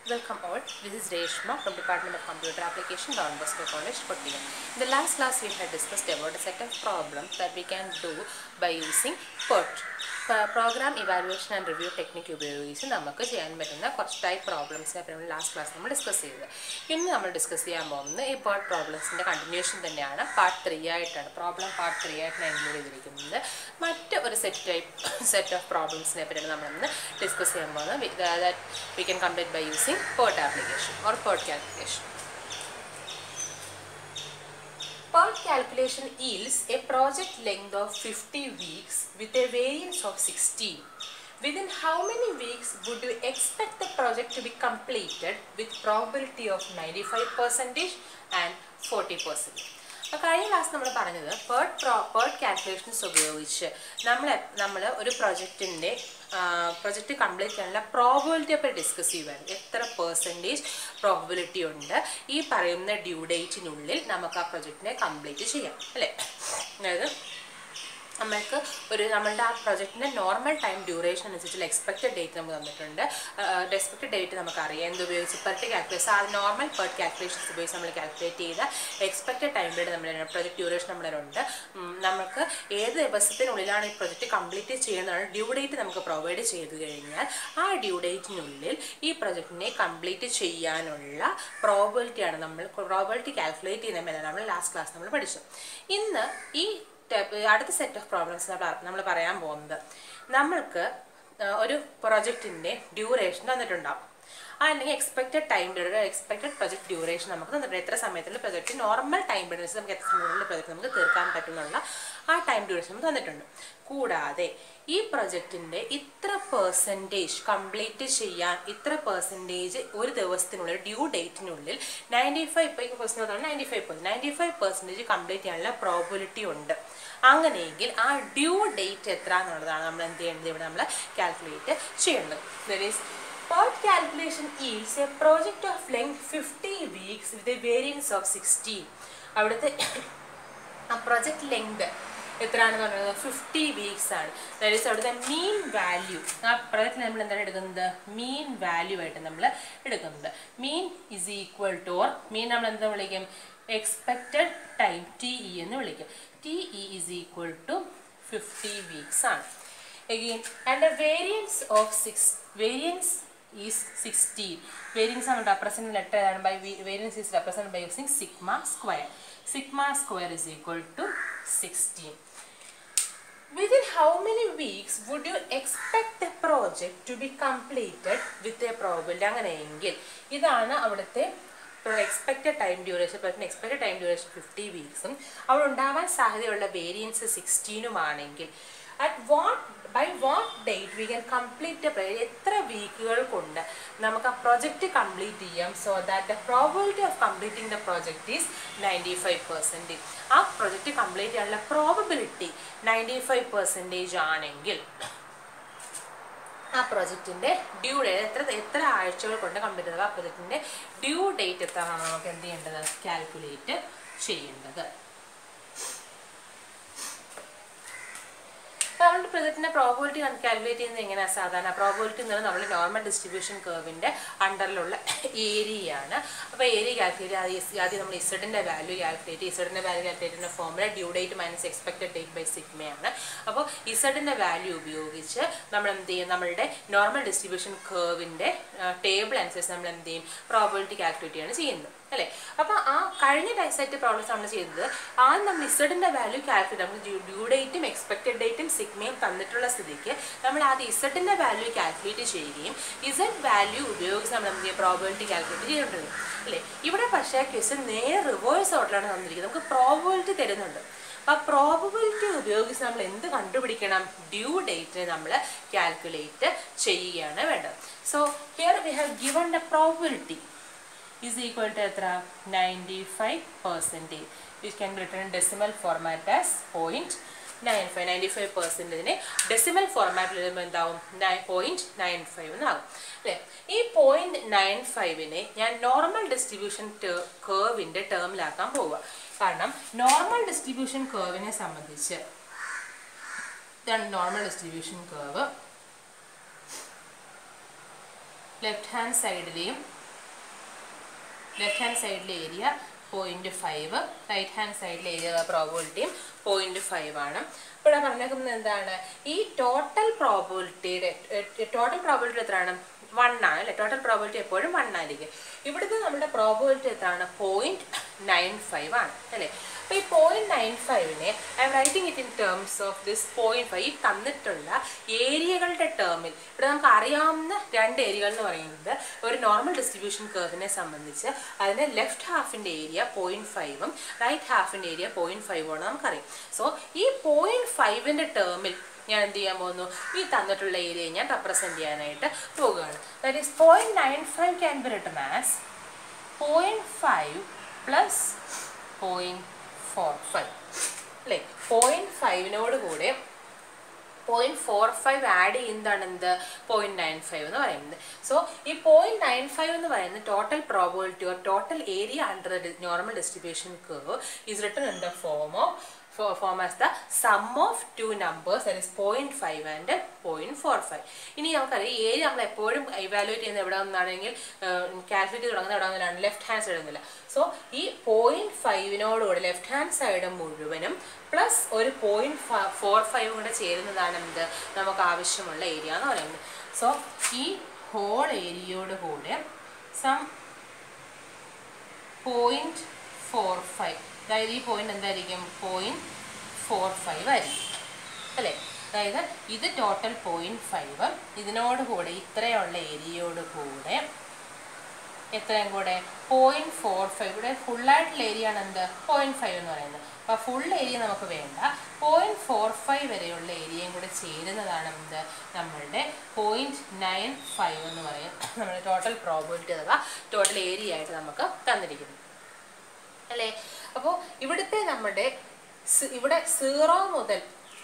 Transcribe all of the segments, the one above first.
Welcome all. This is Reshma from Department of Computer Application, Don Bosco College, Kottayam. In the last class, we had discussed about a set of problems that we can do by using PERT. Program evaluation and review technique ഉപയോഗിച്ച് നമുക്ക് ചെയ്യാൻ പറ്റുന്ന കുറച്ച് type പ്രോബ്ലംസിനെ നമ്മൾ last class നമ്മൾ discuss ചെയ്തത് ഇന്ന് നമ്മൾ ഡിസ്കസ് ചെയ്യാൻ പോകുന്നത് ഈ പേർട്ട് പ്രോബ്ലംസിൻ്റെ കണ്ടിന്യൂഷൻ തന്നെയാണ് പാർട്ട് ത്രീ ആയിട്ടാണ് പ്രോബ്ലം പാർട്ട് ത്രീ ആയിട്ടാണ് ഇൻക്ലൂഡ് ചെയ്തിരിക്കുന്നത് മറ്റ് ഒരു സെറ്റ് ടൈപ്പ് സെറ്റ് ഓഫ് പ്രോബ്ലംസിനെ പറ്റിയാണ് നമ്മളിന്ന് ഡിസ്കസ് ചെയ്യാൻ പോകുന്നത് that we can complete by using PERT application or PERT calculation PERT calculation yields a project length of 50 weeks with a variance of 16. Within how many weeks would you expect the project to be completed with probability of 95% and 40%? അപ്പോൾ കഴിഞ്ഞ class നമ്മൾ പറഞ്ഞത് PERT pro PERT calculations ഉപയോഗിച്ച് നമ്മൾ നമ്മൾ ഒരു പ്രൊജക്റ്റിൻ്റെ project complete ചെയ്യാനുള്ള പ്രോബിലിറ്റി അപ്പോൾ ഡിസ്കസ് ചെയ്യുമായിരുന്നു എത്ര പെർസെൻറ്റേജ് പ്രോബിലിറ്റി ഉണ്ട് ഈ പറയുന്ന ഡ്യൂ ഡേറ്റിനുള്ളിൽ നമുക്ക് ആ പ്രൊജക്റ്റിനെ കംപ്ലീറ്റ് ചെയ്യാം അല്ലേ അതായത് നമ്മൾക്ക് ഒരു നമ്മളുടെ ആ പ്രൊജക്റ്റിൻ്റെ നോർമൽ ടൈം ഡ്യൂറേഷൻ അനുസരിച്ചുള്ള എക്സ്പെക്റ്റഡ് ഡേറ്റ് നമുക്ക് തന്നിട്ടുണ്ട് എക്സ്പെക്റ്റഡ് ഡേറ്റ് നമുക്ക് അറിയാം എന്ത് ഉപയോഗിച്ച് പെർട്ട് കാൽക്കുലേഷൻ ആ നോർമൽ പെർട്ട് കാൽക്കുലേഷൻസ് ഉപയോഗിച്ച് നമ്മൾ കാൽക്കുലേറ്റ് ചെയ്ത എക്സ്പെക്റ്റഡ് ടൈം പീരീഡ് നമ്മുടെ പ്രൊജക്ട് ഡ്യൂറേഷൻ നമ്മളുണ്ട് നമുക്ക് ഏത് ദിവസത്തിനുള്ളിലാണ് ഈ പ്രൊജക്റ്റ് കംപ്ലീറ്റ് ചെയ്യുന്നതാണ് ഡ്യൂ ഡേറ്റ് നമുക്ക് പ്രൊവൈഡ് ചെയ്ത് കഴിഞ്ഞാൽ ആ ഡ്യൂ ഡേറ്റിനുള്ളിൽ ഈ പ്രൊജക്റ്റിനെ കംപ്ലീറ്റ് ചെയ്യാനുള്ള പ്രോബിലിറ്റിയാണ് നമ്മൾ പ്രോബിലിറ്റി കാൽക്കുലേറ്റ് ചെയ്യുന്ന മേലാണ് നമ്മൾ ലാസ്റ്റ് ക്ലാസ് നമ്മൾ പഠിച്ചു ഇന്ന് ഈ അടുത്ത സെറ്റ് ഓഫ് പ്രോബ്ലംസ് നമ്മൾ പറയാൻ പോകുന്നത് നമ്മൾക്ക് ഒരു പ്രൊജക്റ്റിൻ്റെ ഡ്യൂറേഷൻ തന്നിട്ടുണ്ടാവും അല്ലെങ്കിൽ expected time period expected project duration നമുക്ക് തന്നിട്ടുണ്ട് എത്ര സമയത്തിൽ പ്രൊജക്റ്റ് നോർമൽ ടൈം പീരീഡ് നമുക്ക് എത്ര സമയത്തിൽ പ്രൊജക്റ്റ് നമുക്ക് തീർക്കാൻ പറ്റുന്നുള്ള ആ ടൈം ഡ്യൂറേഷൻ നമുക്ക് തന്നിട്ടുണ്ട് കൂടാതെ ഈ പ്രൊജക്റ്റിൻ്റെ ഇത്ര പെർസെൻറ്റേജ് കംപ്ലീറ്റ് ചെയ്യാൻ ഇത്ര പെർസെൻറ്റേജ് ഒരു ദിവസത്തിനുള്ളിൽ ഡ്യൂ ഡേറ്റിനുള്ളിൽ നയൻറ്റി ഫൈവ് ഇപ്പോൾ question ninety five percent ninety five percentage complete ചെയ്യാനുള്ള പ്രോബിലിറ്റി ഉണ്ട് അങ്ങനെയെങ്കിൽ ആ ഡ്യൂ ഡേറ്റ് എത്ര എന്നുള്ളതാണ് നമ്മൾ എന്ത് ചെയ്യേണ്ടത് ഇവിടെ നമ്മൾ കാൽക്കുലേറ്റ് ചെയ്യേണ്ടത് that is PERT calculation yields a project of length 50 weeks with a variance of 16. അവിടുത്തെ ആ പ്രൊജക്ട് ലെങ്ത് എത്രയാണെന്ന് പറയുന്നത് ഫിഫ്റ്റി വീക്സ് ആണ് ദാറ്റ് ഈസ് അവിടുത്തെ മീൻ വാല്യൂ ആ പ്രൊജക്റ്റ് നമ്മൾ എന്താണ് എടുക്കുന്നത് മീൻ വാല്യൂ ആയിട്ട് നമ്മൾ എടുക്കുന്നത് mean is equal to or mean നമ്മൾ എന്താ വിളിക്കും എക്സ്പെക്റ്റഡ് ടൈം ടി ഇ എന്ന് വിളിക്കും T E is equal to fifty weeks ആണ് again and the variance of 6 variance is 16 variance ആണ് represented letter ഏതാണ് by variance is represented by using sigma square sigma square is equal to 16 within how many weeks would you expect the project to be completed with a probability അങ്ങനെയെങ്കിൽ ഇതാണ് അവിടുത്തെ expected time duration പ്രശ്നം expected time duration fifty വീക്സും അവിടെ ഉണ്ടാവാൻ സാധ്യതയുള്ള variance സിക്സ്റ്റീനുമാണെങ്കിൽ at what by what date we can complete എത്ര വീക്കുകൾ കൊണ്ട് നമുക്ക് ആ പ്രൊജക്റ്റ് കംപ്ലീറ്റ് ചെയ്യാം so that the probability of completing the project is ninety five percentage ആ പ്രൊജക്റ്റ് കംപ്ലീറ്റ് ചെയ്യാനുള്ള പ്രോബിലിറ്റി നയൻറ്റി ഫൈവ് പെർസെൻറ്റേജ് ആണെങ്കിൽ ആ പ്രൊജക്റ്റിൻ്റെ ഡ്യൂ ഡേറ്റ് എത്ര എത്ര ആഴ്ചകൾ കൊണ്ട് കംപ്ലീറ്റ് ചെയ്തത് ആ പ്രൊജക്റ്റിൻ്റെ ഡ്യൂ ഡേറ്റ് എത്രയാണ് നമുക്ക് എന്ത് ചെയ്യേണ്ടത് കാൽക്കുലേറ്റ് ചെയ്യേണ്ടത് നമ്മുടെ പ്രൊജക്റ്റിന്റെ പ്രോബിലിറ്റി കാൽക്കുലേറ്റ് ചെയ്യുന്നത് എങ്ങനെയാണ് സാധാരണ പ്രോബിലിറ്റി എന്ന് പറഞ്ഞാൽ നമ്മൾ നോർമൽ ഡിസ്ട്രിബ്യൂഷൻ കർവിന്റെ അണ്ടറിലുള്ള ഏരിയയാണ് അപ്പോൾ ഏരിയ കാൽക്കുലേറ്റ് ആദ്യം ആദ്യം നമ്മൾ ഇസഡിന്റെ വാല്യൂ കാൽക്കുലേറ്റ് ഇസഡിന്റെ വാല്യൂ കാൽക്കുലേറ്റ് ചെയ്യുന്ന formula due date minus expected date by സിഗ്മയാണ് അപ്പോൾ ഇസഡിന്റെ വാല്യൂ ഉപയോഗിച്ച് നമ്മൾ എന്ത് ചെയ്യും നമ്മളുടെ നോർമൽ ഡിസ്ട്രിബ്യൂഷൻ കർവിന്റെ ടേബിൾ അനുസരിച്ച് നമ്മൾ എന്ത് ചെയ്യും പ്രോബിലിറ്റി കാൽക്കുലേറ്റ് ചെയ്യാണ് ചെയ്യുന്നത് അല്ലേ അപ്പോൾ ആ കഴിഞ്ഞ സെറ്റ് പ്രോബ്ലംസ് നമ്മൾ ചെയ്തത് ആദ്യം നമ്മൾ ഇസഡിന്റെ വാല്യൂ കാൽക്കുലേറ്റ് നമുക്ക് ഡ്യൂ ഡേറ്റും എക്സ്പെക്റ്റഡ് ഡേറ്റും സിഗ്മയും തന്നിട്ടുള്ള സ്ഥിതിക്ക് നമ്മൾ ആദ്യം ഇസഡിന്റെ വാല്യൂ കാൽക്കുലേറ്റ് ചെയ്യുകയും ഇസഡ് വാല്യൂ ഉപയോഗിച്ച് നമ്മൾ എന്ത് ചെയ്യും പ്രോബിലിറ്റി കാൽക്കുലേറ്റ് ചെയ്യേണ്ടത് അല്ലേ ഇവിടെ പക്ഷേ ക്വസ്റ്റൻ നേരെ റിവേഴ്സ് ഓർഡറിലാണ് തന്നിരിക്കുന്നത് നമുക്ക് പ്രോബിലിറ്റി തരുന്നുണ്ട് അപ്പോൾ പ്രോബിലിറ്റി ഉപയോഗിച്ച് നമ്മൾ എന്ത് കണ്ടുപിടിക്കണം ഡ്യൂ ഡേറ്റിനെ നമ്മൾ കാൽക്കുലേറ്റ് ചെയ്യുകയാണ് വേണ്ടത് so here we have given the probability is equal to എത്ര ninety five percentage which can be return decimal format as point nine five ninety five പെർസെൻറ്റേജിനെ ഡെസിമൽ ഫോർമാറ്റിൽ എഴുതുമ്പോൾ എന്താവും നയൻ പോയിൻറ്റ് നയൻ ഫൈവ് എന്നാകും അല്ലേ ഈ പോയിൻറ്റ് നയൻ ഫൈവിനെ ഞാൻ normal distribution കേർവിൻ്റെ ടേമിലാക്കാൻ പോവുക കാരണം നോർമൽ ഡിസ്ട്രിബ്യൂഷൻ കേർവിനെ സംബന്ധിച്ച് ഇതാണ് normal distribution curve left hand സൈഡിലെയും ലെഫ്റ്റ് ഹാൻഡ് സൈഡിലെ area point five right hand സൈഡിലെ ഏരിയ പ്രോബിലിറ്റിയും പോയിന്റ് ഫൈവ് ആണ് ഇവിടെ പറഞ്ഞേക്കുന്നത് എന്താണ് ഈ ടോട്ടൽ പ്രോബിലിറ്റിയുടെ ടോട്ടൽ പ്രോബിലിറ്റി എത്രയാണ് വൺ ആണ് അല്ലെ ടോട്ടൽ പ്രോബിലിറ്റി എപ്പോഴും വൺ ആയിരിക്കും ഇവിടുത്തെ നമ്മുടെ പ്രോബിലിറ്റി എത്രയാണ് പോയിന്റ് നയൻ ഫൈവ് ആണ് അല്ലേ അപ്പോൾ ഈ പോയിന്റ് നയൻ ഫൈവിനെ I'm writing it in terms of this point five ഈ തന്നിട്ടുള്ള ഏരിയകളുടെ ടേമിൽ ഇവിടെ നമുക്ക് അറിയാവുന്ന രണ്ട് ഏരിയകൾ എന്ന് പറയുന്നത് ഒരു നോർമൽ ഡിസ്ട്രിബ്യൂഷൻ കർവിനെ സംബന്ധിച്ച് അതിൻ്റെ ലെഫ്റ്റ് ഹാഫിൻ്റെ ഏരിയ പോയിന്റ് ഫൈവും റൈറ്റ് ഹാഫിൻ്റെ ഏരിയ പോയിന്റ് ഫൈവും ആണ് നമുക്കറിയാം സോ ഈ പോയിന്റ് ഫൈവിൻ്റെ ടേമിൽ ഞാൻ എന്ത് ചെയ്യാൻ പോകുന്നു ഈ തന്നിട്ടുള്ള ഏരിയ ഞാൻ റെപ്രസെൻറ്റ് ചെയ്യാനായിട്ട് പോകുകയാണ് that is point nine five can be written as point five plus point four five അല്ലേ പോയിന്റ് ഫൈവിനോട് കൂടെ പോയിന്റ് ഫോർ ഫൈവ് ആഡ് ചെയ്യുന്നതാണ് എന്ത് പോയിന്റ് നയൻ ഫൈവ് എന്ന് പറയുന്നത് സോ ഈ പോയിന്റ് നയൻ ഫൈവ് എന്ന് പറയുന്നത് total probability or total area under normal distribution curve is written in the form of form as the sum of two numbers that is point five and point four five ഇനി നമുക്കറിയാം ഈ area നമ്മൾ എപ്പോഴും evaluate ചെയ്യുന്നത് എവിടെ നിന്നാണെങ്കിൽ calculate തുടങ്ങുന്നത് എവിടെ നിന്നാണ് ലെഫ്റ്റ് ഹാൻഡ് സൈഡിൽ നിന്നില്ല സോ ഈ പോയിന്റ് ഫൈവിനോടുകൂടി ലെഫ്റ്റ് ഹാൻഡ് സൈഡ് മുഴുവനും പ്ലസ് ഒരു പോയിന്റ് ഫോർ ഫൈവ് കൂടെ ചേരുന്നതാണ് എന്ത് നമുക്ക് ആവശ്യമുള്ള ഏരിയ എന്ന് പറയുന്നത് സോ ഈ ഹോൾ ഏരിയയോട് കൂടെ സം പോയിന്റ് ഫോർ ഫൈവ് അതായത് ഈ പോയിന്റ് എന്തായിരിക്കും പോയിന്റ് ഫോർ ഫൈവ് ആയിരിക്കും അല്ലേ അതായത് ഇത് ടോട്ടൽ പോയിന്റ് ഫൈവ് ഇതിനോട് കൂടെ ഇത്രയുള്ള ഏരിയയോട് കൂടെ എത്രയും കൂടെ പോയിന്റ് ഫോർ ഫൈവ് ഇവിടെ ഫുള്ളായിട്ടുള്ള ഏരിയ ആണ് എന്ത് പോയിന്റ് ഫൈവ് എന്ന് പറയുന്നത് അപ്പോൾ ഫുൾ ഏരിയ നമുക്ക് വേണ്ട പോയിന്റ് ഫോർ ഫൈവ് വരെയുള്ള ഏരിയയും കൂടെ ചേരുന്നതാണ് എന്ത് നമ്മളുടെ പോയിന്റ് നയൻ ഫൈവ് എന്ന് പറയും നമ്മുടെ ടോട്ടൽ പ്രോബിലിറ്റി അഥവാ ടോട്ടൽ ഏരിയ ആയിട്ട് നമുക്ക് തന്നിരിക്കുന്നത് അല്ലേ അപ്പോൾ ഇവിടുത്തെ നമ്മുടെ ഇവിടെ സീറോ മുതൽ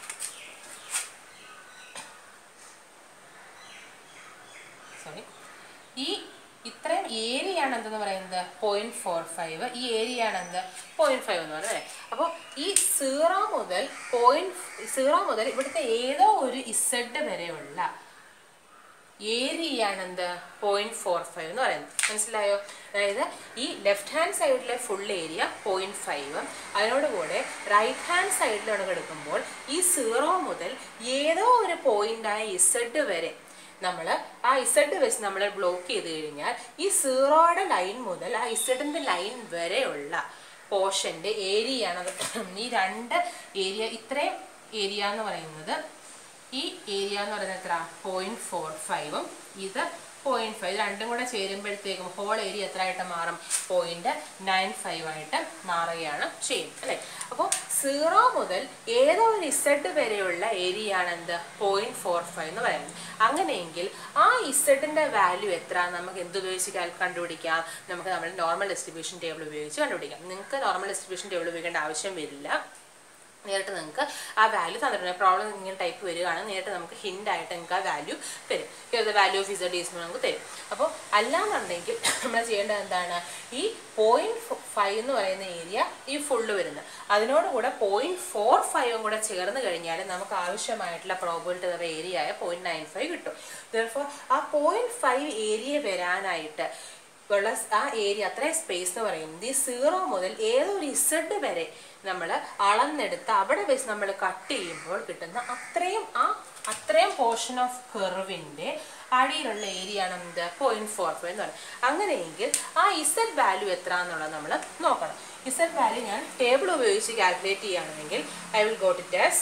സോറി ഈ ഇത്രയും ഏരിയ ആണ് എന്തെന്ന് പറയുന്നത് പോയിന്റ് ഫോർ ഫൈവ് ഈ ഏരിയ ആണ് എന്ത് പോയിന്റ് ഫൈവ് എന്ന് പറയുന്നത് അപ്പോൾ ഈ സീറോ മുതൽ പോയിന്റ് സീറോ മുതൽ ഇവിടുത്തെ ഏതോ ഒരു ഇസഡ് വരെയുള്ള ഏരിയയാണ് എന്ത് പോയിന്റ് ഫോർ ഫൈവ് എന്ന് പറയുന്നത് മനസ്സിലായോ അതായത് ഈ ലെഫ്റ്റ് ഹാൻഡ് സൈഡിലെ ഫുൾ ഏരിയ പോയിന്റ് ഫൈവ് അതിനോടുകൂടെ റൈറ്റ് ഹാൻഡ് സൈഡിലാണ് കിടക്കുമ്പോൾ ഈ സീറോ മുതൽ ഏതോ ഒരു പോയിന്റായ ഇസഡ് വരെ നമ്മൾ ആ ഇസഡ് വെച്ച് നമ്മൾ ബ്ലോക്ക് ചെയ്ത് കഴിഞ്ഞാൽ ഈ സീറോയുടെ ലൈൻ മുതൽ ആ ഇസഡിൻ്റെ ലൈൻ വരെയുള്ള പോർഷൻ്റെ ഏരിയയാണ് ഈ രണ്ട് ഏരിയ ഇത്രയും ഏരിയ എന്ന് പറയുന്നത് ഈ ഏരിയ എന്ന് പറയുന്നത് എത്ര പോയിന്റ് ഫോർ ഫൈവും ഇത് പോയിന്റ് ഫൈവ് രണ്ടും കൂടെ ചേരുമ്പോഴത്തേക്കും ഹോൾ ഏരിയ എത്ര ആയിട്ട് മാറും പോയിന്റ് നയൻ ഫൈവ് ആയിട്ട് മാറുകയാണ് ചെയ്യുന്നത് അല്ലേ അപ്പോൾ സീറോ മുതൽ ഏതോ ഒരു ഇസഡ് വരെയുള്ള ഏരിയ ആണ് എന്ത് പോയിന്റ് ഫോർ ഫൈവ് എന്ന് പറയുന്നത് അങ്ങനെയെങ്കിൽ ആ ഇസഡിന്റെ വാല്യൂ എത്ര നമുക്ക് എന്തുപയോഗിച്ച് കണ്ടുപിടിക്കാം നമുക്ക് നമ്മുടെ നോർമൽ ഡിസ്ട്രിബ്യൂഷൻ ടേബിൾ ഉപയോഗിച്ച് കണ്ടുപിടിക്കാം നിങ്ങൾക്ക് നോർമൽ ഡിസ്ട്രിബ്യൂഷൻ ടേബിൾ ഉപയോഗിക്കേണ്ട ആവശ്യം വരില്ല നേരിട്ട് നിങ്ങൾക്ക് ആ വാല്യൂ തന്നിട്ടുണ്ട് പ്രോബ്ലം ഇങ്ങനെ ടൈപ്പ് വരികയാണ് നേരിട്ട് നമുക്ക് ഹിൻ്റ് ആയിട്ട് നിങ്ങൾക്ക് ആ വാല്യൂ തരും ഇത് വാല്യൂ ഓഫ് ഇസഡ് ഈസ് നമുക്ക് തരും അപ്പോൾ അല്ലാന്നുണ്ടെങ്കിൽ നമ്മൾ ചെയ്യേണ്ടത് എന്താണ് ഈ പോയിന്റ് ഫൈവ് എന്ന് പറയുന്ന ഏരിയ ഈ ഫുള്ള് വരുന്നത് അതിനോടുകൂടെ പോയിന്റ് ഫോർ ഫൈവും കൂടെ ചേർന്ന് കഴിഞ്ഞാൽ നമുക്ക് ആവശ്യമായിട്ടുള്ള പ്രോബിലിറ്റി അഥവാ ഏരിയ ആയ പോയിന്റ് നയൻ ഫൈവ് കിട്ടും ദർഫോർ ആ പോയിന്റ് ഫൈവ് ഏരിയ വരാനായിട്ട് ഉള്ള ആ ഏരിയ അത്രയും സ്പേസ് എന്ന് പറയുന്നത് ഈ സീറോ മുതൽ ഏതൊരു ഇസഡ് വരെ നമ്മൾ അളന്നെടുത്ത് അവിടെ വെച്ച് നമ്മൾ കട്ട് ചെയ്യുമ്പോൾ കിട്ടുന്ന അത്രയും ആ അത്രയും പോർഷൻ ഓഫ് കെർവിൻ്റെ അടിയിലുള്ള ഏരിയ ആണ് എന്ത് പോയിന്റ് ഫോർ ഫൈവ് എന്ന് പറയുന്നത് അങ്ങനെയെങ്കിൽ ആ ഇസഡ് വാല്യൂ എത്ര എന്നുള്ളത് നമ്മൾ നോക്കണം ഇസഡ് വാല്യൂ ഞാൻ ടേബിൾ ഉപയോഗിച്ച് കാൽക്കുലേറ്റ് ചെയ്യുകയാണെങ്കിൽ I will go to test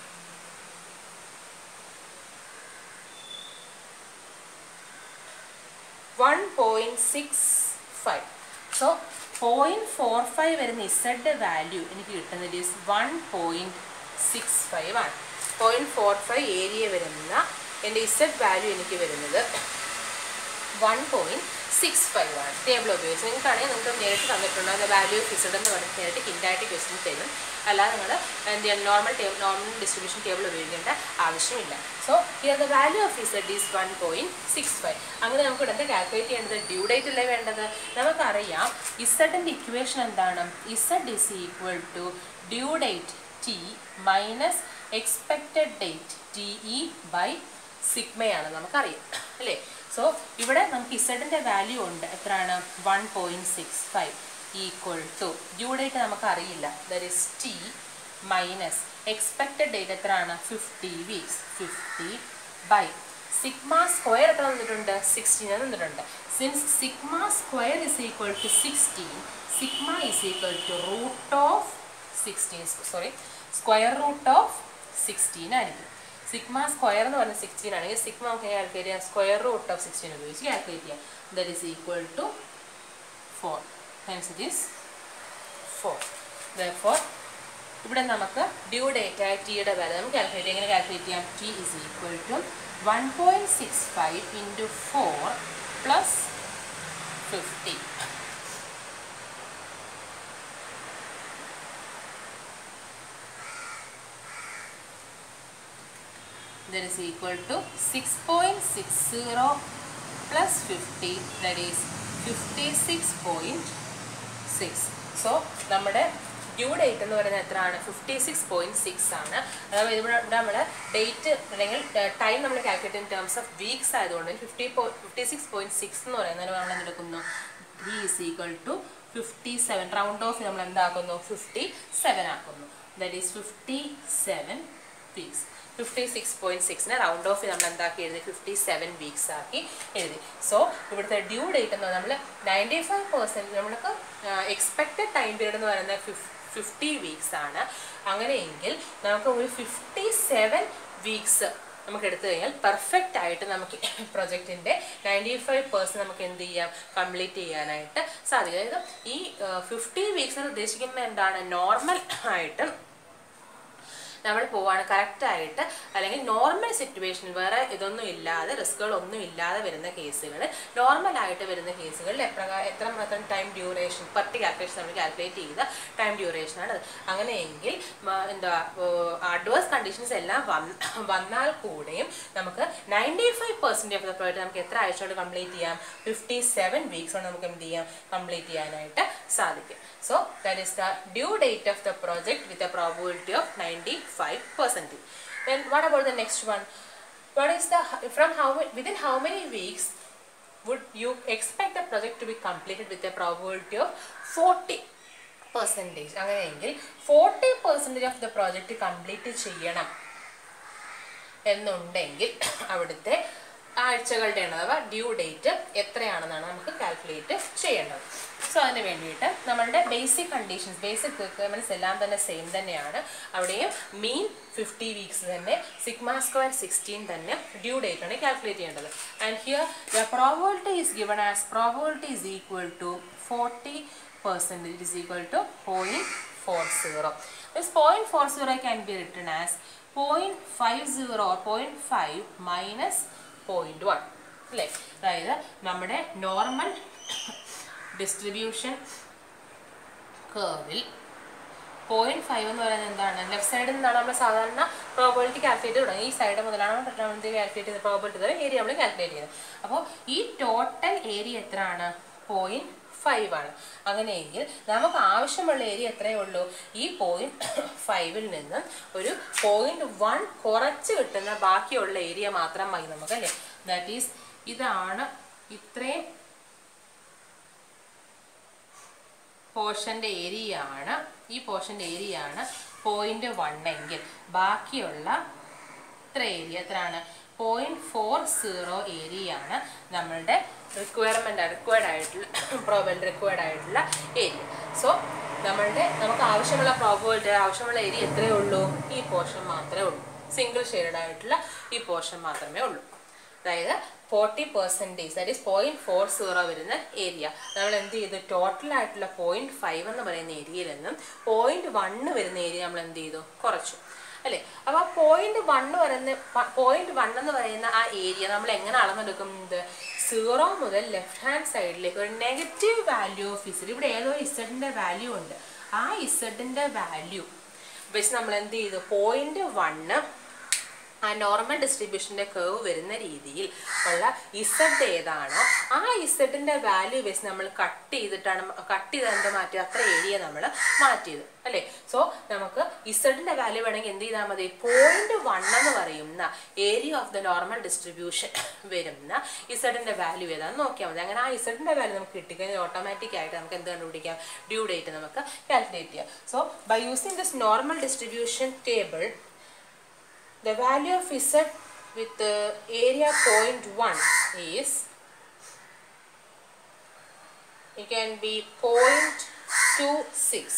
one point six five so point four five വരുന്ന ഇസഡ് വാല്യൂ എനിക്ക് കിട്ടുന്നത് is one point six five ആണ് പോയിന്റ് ഫോർ ഫൈവ് ഏരിയ വരുന്ന എൻ്റെ ഇസഡ് വാല്യൂ എനിക്ക് വരുന്നത് വൺ പോയിന്റ് സിക്സ് ഫൈവ് ആണ് ടേബിൾ ഉപയോഗിച്ച് നിങ്ങൾക്കാണെങ്കിൽ നിങ്ങൾക്ക് നേരിട്ട് തന്നിട്ടുണ്ട് അത് വാല്യൂ ഓഫ് ഇസഡ് എന്ന് പറഞ്ഞിട്ട് നേരിട്ട് ഹിൻഡായിട്ട് ക്വസ്റ്റ്യൻ തരും അല്ലാതെ നിങ്ങൾ എന്ത് ചെയ്യാൻ normal table normal distribution table ഉപയോഗിക്കേണ്ട ആവശ്യമില്ല so here the value of Z is one point six five അങ്ങനെ നമുക്ക് ഇവിടെ കാൽക്കുലേറ്റ് ചെയ്യേണ്ടത് ഡ്യൂ ഡേറ്റ് അല്ലേ വേണ്ടത് നമുക്കറിയാം ഇസഡിൻ്റെ ഇക്വേഷൻ എന്താണ് Z is equal to due date T minus expected date T E by സിഗ്മയാണ് നമുക്കറിയാം അല്ലേ സോ ഇവിടെ നമുക്ക് ഇസഡിൻ്റെ വാല്യൂ ഉണ്ട് എത്രയാണ് one point six five equal to due date നമുക്ക് അറിയില്ല there is T minus expected date എത്രയാണ് fifty weeks fifty by sigma square എത്ര തന്നിട്ടുണ്ട് സിക്സ്റ്റീൻ തന്നിട്ടുണ്ട് since sigma square is equal to sixteen sigma is equal to root of sixteen sorry square root of sixteen ആയിരിക്കും sigma square എന്ന് പറഞ്ഞാൽ sixteen ആണെങ്കിൽ sigma നമുക്ക് calculate ചെയ്യാം square root of sixteen ഉപയോഗിച്ച് കാൽക്കുലേറ്റ് ചെയ്യാം that is equal to four hence it is four four ഇവിടെ നമുക്ക് ഡ്യൂ ഡേറ്റ് ആയ ടിയുടെ വില നമുക്ക് കാൽക്കുലേറ്റ് എങ്ങനെ കാൽക്കുലേറ്റ് ചെയ്യാം T is equal to one point six five into four plus fifty that is equal to 6.60 plus 50 that is 56.6 so നമ്മുടെ due date എന്ന് പറയുന്നത് എത്രയാണ് ഫിഫ്റ്റി സിക്സ് പോയിന്റ് സിക്സ് ആണ് അതായത് ഇവിടെ ഇവിടെ നമ്മുടെ ഡേറ്റ് അല്ലെങ്കിൽ ടൈം നമ്മൾ calculate in terms of weeks ആയതുകൊണ്ട് fifty fifty six point six എന്ന് പറയുന്നതിന് നമ്മൾ എന്തെടുക്കുന്നു B is equal to fifty seven round off നമ്മൾ എന്താക്കുന്നു ഫിഫ്റ്റി സെവൻ ആക്കുന്നു that is fifty seven weeks fifty six point സിക്സിന് റൗണ്ട് ഓഫ് നമ്മൾ എന്താക്കി എഴുതി ഫിഫ്റ്റി സെവൻ വീക്സ് ആക്കി എഴുതി സോ ഇവിടുത്തെ ഡ്യൂ ഡേറ്റ് എന്ന് നമ്മൾ നയൻറ്റി ഫൈവ് പെർസെൻറ്റ് നമ്മൾക്ക് എക്സ്പെക്റ്റഡ് ടൈം പീരീഡ് എന്ന് പറയുന്നത് ഫിഫ് ഫിഫ്റ്റി വീക്സ് ആണ് അങ്ങനെയെങ്കിൽ നമുക്ക് ഒരു ഫിഫ്റ്റി സെവൻ വീക്സ് നമുക്ക് എടുത്തു കഴിഞ്ഞാൽ പെർഫെക്റ്റ് ആയിട്ട് നമുക്ക് പ്രൊജക്റ്റിൻ്റെ നയൻറ്റി ഫൈവ് പെർസെൻറ്റ് നമുക്ക് എന്ത് ചെയ്യാം കംപ്ലീറ്റ് ചെയ്യാനായിട്ട് സാധിക്കും അതായത് ഈ ഫിഫ്റ്റി വീക്സ് എന്ന് ഉദ്ദേശിക്കുന്നത് എന്താണ് നോർമൽ ആയിട്ട് നമ്മൾ പോവാണ് കറക്റ്റായിട്ട് അല്ലെങ്കിൽ നോർമൽ സിറ്റുവേഷനിൽ വേറെ ഇതൊന്നും ഇല്ലാതെ റിസ്കുകളൊന്നും ഇല്ലാതെ വരുന്ന കേസുകൾ നോർമലായിട്ട് വരുന്ന കേസുകളിൽ എപ്രകാരം എത്ര മാത്രം ടൈം ഡ്യൂറേഷൻ പർട്ടി കാൽക്കുലേഷൻ നമ്മൾ കാൽക്കുലേറ്റ് ചെയ്ത ടൈം ഡ്യൂറേഷനാണ് അത് അങ്ങനെയെങ്കിൽ എന്താ അഡ്വേഴ്സ് കണ്ടീഷൻസ് എല്ലാം വന്നാൽ കൂടെയും നമുക്ക് ninety five percent of the project നമുക്ക് എത്ര ആഴ്ച കൊണ്ട് കംപ്ലീറ്റ് ചെയ്യാം ഫിഫ്റ്റി സെവൻ വീക്സ് കൊണ്ട് നമുക്ക് എന്ത് ചെയ്യാം കംപ്ലീറ്റ് ചെയ്യാനായിട്ട് സാധിക്കും so that is the due date of the project with a probability of ninety five percentage. Then what about the next one? What is the from how within how many weeks would you expect the project to be completed with a probability of 40 percentage? അങ്ങനെയെങ്കിൽ forty percentage of the project complete ചെയ്യണം എന്നുണ്ടെങ്കിൽ അവിടുത്തെ ആഴ്ചകളുടെ എണ്ണം അഥവാ due date എത്രയാണെന്നാണ് നമുക്ക് calculate ചെയ്യേണ്ടത് so അതിന് വേണ്ടിയിട്ട് നമ്മളുടെ ബേസിക് കണ്ടീഷൻസ് ബേസിക് റിക്വയർമെൻറ്റ്സ് എല്ലാം തന്നെ സെയിം തന്നെയാണ് അവിടെയും മീൻ ഫിഫ്റ്റി വീക്സ് തന്നെ സിഗ്മ സ്ക്വയർ സിക്സ്റ്റീൻ തന്നെ ഡ്യൂ ഡേറ്റ് ആണ് കാൽക്കുലേറ്റ് ചെയ്യേണ്ടത് and here the probability is given as probability is equal to forty percentage is equal to point four zero this point four zero can be written as point five zero point five minus point one അല്ലേ അതായത് നമ്മുടെ normal distribution കേർവിൽ point five എന്ന് പറയുന്നത് എന്താണ് left സൈഡിൽ നിന്നാണ് നമ്മൾ സാധാരണ പ്രോബിലിറ്റി കാൽക്കുലേറ്റ് തുടങ്ങി ഈ സൈഡ് മുതലാണ് നമ്മൾ കാൽക്കുലേറ്റ് ചെയ്ത് പ്രോബിലിറ്റി തരം ഏരിയ നമ്മൾ കാൽക്കുലേറ്റ് ചെയ്യുന്നത് അപ്പോൾ ഈ ടോട്ടൽ ഏരിയ എത്രയാണ് പോയിന്റ് ഫൈവ് ആണ് അങ്ങനെയെങ്കിൽ നമുക്ക് ആവശ്യമുള്ള ഏരിയ എത്രയേ ഉള്ളൂ ഈ പോയിന്റ് ഫൈവിൽ നിന്ന് ഒരു പോയിന്റ് വൺ കുറച്ച് കിട്ടുന്ന ബാക്കിയുള്ള ഏരിയ മാത്രം മതി നമുക്ക് അല്ലേ ദാറ്റ് ഈസ് ഇതാണ് ഇത്രയും പോർഷൻ്റെ ഏരിയ ആണ് ഈ പോർഷൻ്റെ ഏരിയ ആണ് പോയിന്റ് വൺ എങ്കിൽ ബാക്കിയുള്ള ഇത്ര ഏരിയ എത്രയാണ് പോയിന്റ് ഫോർ സീറോ ഏരിയ ആണ് നമ്മളുടെ റിക്വയർമെൻ്റ് റിക്വയർഡ് ആയിട്ടുള്ള പ്രോബൽ റിക്വയർഡ് ആയിട്ടുള്ള ഏരിയ സോ നമ്മളുടെ നമുക്ക് ആവശ്യമുള്ള പ്രോബിലിറ്റി ആവശ്യമുള്ള ഏരിയ എത്രയേ ഉള്ളൂ ഈ പോർഷൻ മാത്രമേ ഉള്ളൂ സിംഗിൾ ഷെയ്ഡ് ആയിട്ടുള്ള ഈ പോർഷൻ മാത്രമേ ഉള്ളൂ അതായത് forty percentage that is point four zero വരുന്ന ഏരിയ നമ്മൾ എന്ത് ചെയ്തു ടോട്ടൽ ആയിട്ടുള്ള പോയിന്റ് ഫൈവ് എന്ന് പറയുന്ന ഏരിയയിൽ നിന്നും പോയിന്റ് വണ്ണ് വരുന്ന ഏരിയ നമ്മൾ എന്ത് ചെയ്തു കുറച്ചു അല്ലേ അപ്പോൾ ആ പോയിന്റ് വണ്ണ് വരുന്ന പോയിന്റ് വൺ എന്ന് പറയുന്ന ആ ഏരിയ നമ്മൾ എങ്ങനെ അളന്നെടുക്കുന്നത് സീറോ മുതൽ ലെഫ്റ്റ് ഹാൻഡ് സൈഡിലേക്ക് ഒരു നെഗറ്റീവ് വാല്യൂ ഓഫ് ഇസഡ് ഇവിടെ ഏതോ ഇസഡിൻ്റെ വാല്യൂ ഉണ്ട് ആ ഇസഡിൻ്റെ വാല്യൂ വെച്ച് നമ്മൾ എന്ത് ചെയ്തു പോയിന്റ് വണ്ണ് ആ നോർമൽ ഡിസ്ട്രിബ്യൂഷൻ്റെ കേവ് വരുന്ന രീതിയിൽ ഉള്ള ഇസഡ് ഏതാണോ ആ ഇസഡിൻ്റെ വാല്യൂ വെച്ച് നമ്മൾ കട്ട് ചെയ്തിട്ടാണ് കട്ട് ചെയ്തതിൻ്റെ മാറ്റി അത്ര ഏരിയ നമ്മൾ മാറ്റിയത് അല്ലേ സോ നമുക്ക് ഇസഡിൻ്റെ വാല്യൂ വേണമെങ്കിൽ എന്ത് ചെയ്താൽ മതി പോയിന്റ് വൺ എന്ന് പറയുന്ന area of the normal distribution വരുന്ന ഇസഡിൻ്റെ വാല്യൂ ഏതാണെന്ന് നോക്കിയാൽ മതി അങ്ങനെ ആ ഇസഡിൻ്റെ വാല്യൂ നമുക്ക് കിട്ടിക്കഴിഞ്ഞാൽ ഓട്ടോമാറ്റിക് ആയിട്ട് നമുക്ക് എന്ത് കണ്ടുപിടിക്കാം ഡ്യൂ ഡേറ്റ് നമുക്ക് കാൽക്കുലേറ്റ് ചെയ്യാം so by using this normal distribution table the value of z with the area point 1 is it can be 0.26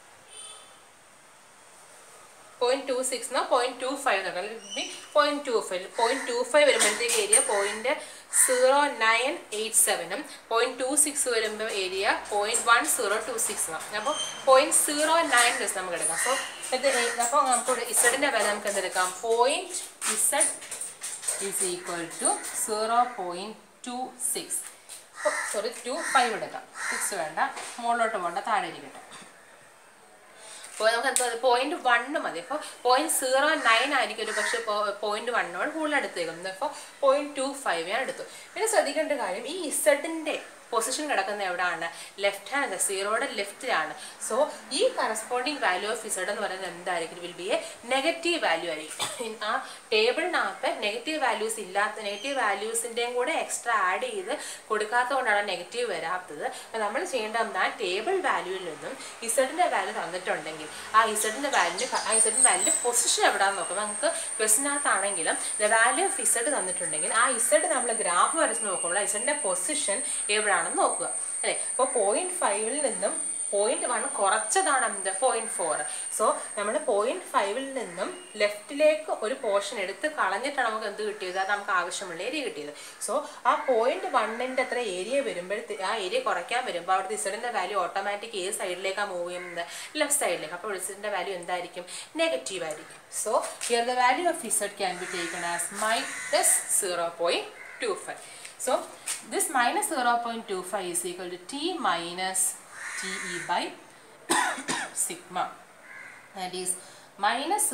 0.26 no 0.25 എന്നൊക്കെ B point two five point two five വരുമ്പോഴത്തേക്ക് area point zero nine eight സെവനും point two six വരുമ്പോൾ area point one zero two six അപ്പോൾ point zero nine വെച്ച് നമുക്ക് എടുക്കാം അപ്പോൾ ഇത് അപ്പോൾ നമുക്ക് ഇസഡിൻ്റെ വില നമുക്ക് എന്തെടുക്കാം point Z is equal to zero point two six sorry two five എടുക്കാം സിക്സ് വേണ്ട മുകളിലോട്ട് പോകണ്ട താഴെ ഇരിക്കട്ടെ അപ്പോൾ നമുക്ക് എന്താ പോയിന്റ് വണ്ണ് മതി അപ്പോൾ പോയിന്റ് സീറോ നയൻ ആയിരിക്കും ഒരു പക്ഷേ പോയിന്റ് വണ്ണോട് കൂടുതൽ എടുത്തേക്കും അപ്പോൾ പോയിന്റ് ടു ഫൈവ് ഞാൻ എടുത്തു പിന്നെ ശ്രദ്ധിക്കേണ്ട കാര്യം ഈ ഇസഡിൻ്റെ പൊസിഷൻ കിടക്കുന്ന എവിടെയാണ് ലെഫ്റ്റ് ഹാൻഡ് സീറോയുടെ ലെഫ്റ്റിലാണ് സോ ഈ കറസ്പോണ്ടിങ് വാല്യൂ ഓഫ് ഇസഡ് എന്ന് പറയുന്നത് എന്തായിരിക്കും will be a negative value ആയിരിക്കും ആ ടേബിളിനകത്ത് നെഗറ്റീവ് വാല്യൂസ് ഇല്ലാത്ത നെഗറ്റീവ് വാല്യൂസിൻ്റെയും കൂടെ എക്സ്ട്രാ ആഡ് ചെയ്ത് കൊടുക്കാത്തതുകൊണ്ടാണ് നെഗറ്റീവ് വരാത്തത് അപ്പോൾ നമ്മൾ ചെയ്യേണ്ടത് ആ ടേബിൾ വാല്യൂവിൽ നിന്നും ഇസഡിൻ്റെ വാല്യൂ തന്നിട്ടുണ്ടെങ്കിൽ ആ ഇസഡിൻ്റെ വാല്യൂ ആ ഇസഡിൻ്റെ വാല്യൂൻ്റെ പൊസിഷൻ എവിടെയാണെന്ന് നോക്കുമ്പോൾ നമുക്ക് ക്വസ്റ്റിനകത്താണെങ്കിലും ദ വാല്യൂ ഓഫ് ഇസഡ് തന്നിട്ടുണ്ടെങ്കിൽ ആ ഇസഡ് നമ്മൾ ഗ്രാഫ് വരച്ച് നോക്കുമ്പോൾ ആ ഇസഡിൻ്റെ പൊസിഷൻ എവിടെയാണെന്ന് നോക്കുക അല്ലേ അപ്പോൾ പോയിന്റ് ഫൈവിൽ നിന്നും പോയിന്റ് വൺ കുറച്ചതാണ് എന്ത് പോയിന്റ് ഫോർ സോ നമ്മൾ പോയിന്റ് ഫൈവിൽ നിന്നും ലെഫ്റ്റിലേക്ക് ഒരു പോർഷൻ എടുത്ത് കളഞ്ഞിട്ടാണ് നമുക്ക് എന്ത് കിട്ടിയത് അത് നമുക്ക് ആവശ്യമുള്ള ഏരിയ കിട്ടിയത് സോ ആ പോയിന്റ് വണ്ണിൻ്റെ അത്ര ഏരിയ വരുമ്പോഴത്തെ ആ ഏരിയ കുറയ്ക്കാൻ വരുമ്പോൾ അവിടുത്തെ ഇസഡിൻ്റെ വാല്യൂ ഓട്ടോമാറ്റിക് ഏത് സൈഡിലേക്കാണ് മൂവ് ചെയ്യുന്നത് ലെഫ്റ്റ് സൈഡിലേക്ക് അപ്പോൾ ഇസഡിൻ്റെ വാല്യൂ എന്തായിരിക്കും നെഗറ്റീവ് ആയിരിക്കും so here the value of Z can be taken as minus zero point two five So this minus 0.25 is equal to T minus TE by sigma. That is minus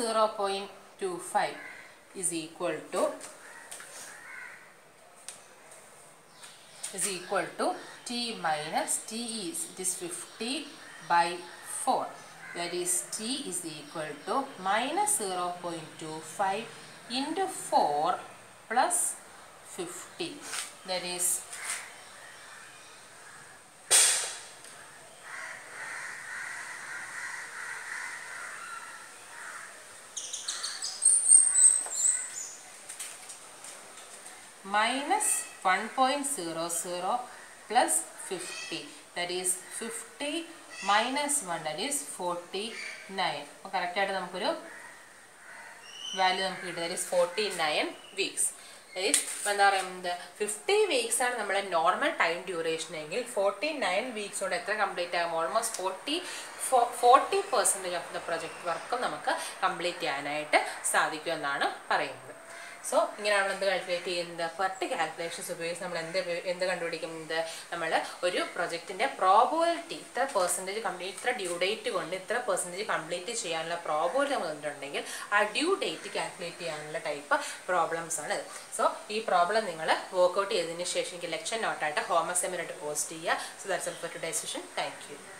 0.25 is equal to is equal to T minus T is it is 50 by 4. That is T is equal to minus 0.25 into 4 plus 50 that is minus 1.00 plus 50 that is 50 minus 1 that is 49 അപ്പോൾ കറക്റ്റായിട്ട് നമുക്കൊരു value നമുക്ക് കിട്ടും that is forty nine weeks എന്താ പറയുന്നത് fifty weeks ആണ് നമ്മുടെ normal time duration എങ്കിൽ ഫോർട്ടി നയൻ വീക്സ് കൊണ്ട് എത്ര കംപ്ലീറ്റ് ആകും almost forty forty percentage of the project വർക്കും നമുക്ക് കംപ്ലീറ്റ് ചെയ്യാനായിട്ട് സാധിക്കുമെന്നാണ് പറയുന്നത് സോ ഇങ്ങനെയാണ് എന്ത് കാൽക്കുലേറ്റ് ചെയ്യുന്നത് പെർട്ട് കാൽക്കുലേഷൻസ് ഉപയോഗിച്ച് നമ്മൾ എന്ത് ഉപയോ- എന്ത് കണ്ടുപിടിക്കുന്നത് നമ്മൾ ഒരു പ്രൊജക്റ്റിൻ്റെ പ്രോബിലിറ്റി ഇത്ര പെർസെൻറ്റേജ് കംപ്ലീറ്റ് ഇത്ര ഡ്യൂ ഡേറ്റ് കൊണ്ട് ഇത്ര പെർസെൻറ്റേജ് കംപ്ലീറ്റ് ചെയ്യാനുള്ള പ്രോബിലിറ്റി നമ്മൾ തന്നിട്ടുണ്ടെങ്കിൽ ആ ഡ്യൂ ഡേറ്റ് കാൽക്കുലേറ്റ് ചെയ്യാനുള്ള ടൈപ്പ് പ്രോബ്ലംസ് ആണ് സോ ഈ പ്രോബ്ലം നിങ്ങൾ വർക്ക്ഔട്ട് ചെയ്തതിന് ശേഷം എനിക്ക് ലെക്ചർ നോട്ടായിട്ട് ഹോം അസൈൻമെൻറ്റ് പോസ്റ്റ് ചെയ്യുക so that's all for today session thank U